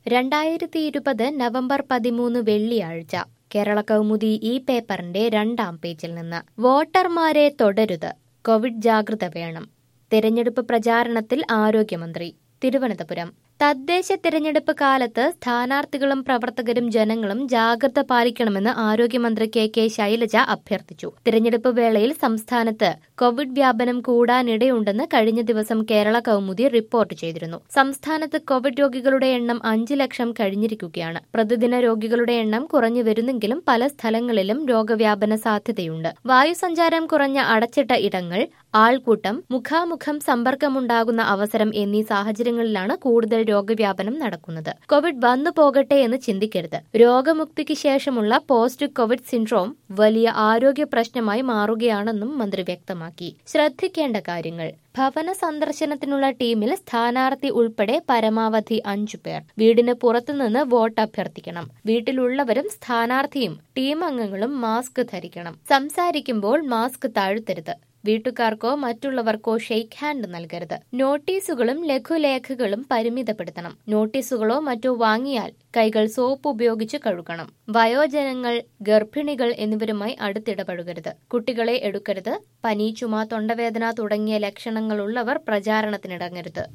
രണ്ടായിരത്തി ഇരുപത് നവംബർ പതിമൂന്ന് വെള്ളിയാഴ്ച കേരള കൗമുദി ഈ പേപ്പറിന്റെ രണ്ടാം പേജിൽ നിന്ന് വോട്ടർമാരെ തുടരുത് കോവിഡ് ജാഗ്രത വേണം തിരഞ്ഞെടുപ്പ് പ്രചാരണത്തിൽ ആരോഗ്യമന്ത്രി തിരുവനന്തപുരം തദ്ദേശ തിരഞ്ഞെടുപ്പ് കാലത്ത് സ്ഥാനാർത്ഥികളും പ്രവർത്തകരും ജനങ്ങളും ജാഗ്രത പാലിക്കണമെന്ന് ആരോഗ്യമന്ത്രി കെ കെ ശൈലജ അഭ്യർത്ഥിച്ചു തിരഞ്ഞെടുപ്പ് വേളയിൽ സംസ്ഥാനത്ത് കോവിഡ് വ്യാപനം കൂടാനിടയുണ്ടെന്ന് കഴിഞ്ഞ ദിവസം കേരള കൗമുദി റിപ്പോർട്ട് ചെയ്തിരുന്നു സംസ്ഥാനത്ത് കോവിഡ് രോഗികളുടെ എണ്ണം അഞ്ച് ലക്ഷം കഴിഞ്ഞിരിക്കുകയാണ് പ്രതിദിന രോഗികളുടെ എണ്ണം കുറഞ്ഞു വരുന്നെങ്കിലും പല സ്ഥലങ്ങളിലും രോഗവ്യാപന സാധ്യതയുണ്ട് വായുസഞ്ചാരം കുറഞ്ഞ അടച്ചിട്ട ഇടങ്ങൾ ആൾക്കൂട്ടം മുഖാമുഖം സമ്പർക്കമുണ്ടാകുന്ന അവസരം എന്നീ സാഹചര്യങ്ങളിലാണ് കൂടുതൽ രോഗവ്യാപനം നടക്കുന്നത് കോവിഡ് വന്നു പോകട്ടെ എന്ന് ചിന്തിക്കരുത് രോഗമുക്തിക്ക് ശേഷമുള്ള പോസ്റ്റ് കോവിഡ് സിൻഡ്രോം വലിയ ആരോഗ്യ പ്രശ്നമായി മാറുകയാണെന്നും മന്ത്രി വ്യക്തമാക്കി ശ്രദ്ധിക്കേണ്ട കാര്യങ്ങൾ ഭവന സന്ദർശനത്തിനുള്ള ടീമിൽ സ്ഥാനാർത്ഥി ഉൾപ്പെടെ പരമാവധി അഞ്ചു പേർ വീടിന് പുറത്തുനിന്ന് വോട്ട് അഭ്യർത്ഥിക്കണം വീട്ടിലുള്ളവരും സ്ഥാനാർത്ഥിയും ടീം അംഗങ്ങളും മാസ്ക് ധരിക്കണം സംസാരിക്കുമ്പോൾ മാസ്ക് താഴ്ത്തരുത് വീട്ടുകാർക്കോ മറ്റുള്ളവർക്കോ ഷെയ്ക്ക് ഹാൻഡ് നൽകരുത് നോട്ടീസുകളും ലഘുലേഖകളും പരിമിതപ്പെടുത്തണം നോട്ടീസുകളോ മറ്റോ വാങ്ങിയാൽ കൈകൾ സോപ്പ് ഉപയോഗിച്ച് കഴുകണം വയോജനങ്ങൾ ഗർഭിണികൾ എന്നിവരുമായി അടുത്തിടപഴകരുത് കുട്ടികളെ എടുക്കരുത് പനി ചുമ തൊണ്ടവേദന തുടങ്ങിയ ലക്ഷണങ്ങളുള്ളവർ പ്രചാരണത്തിനിടങ്ങരുത്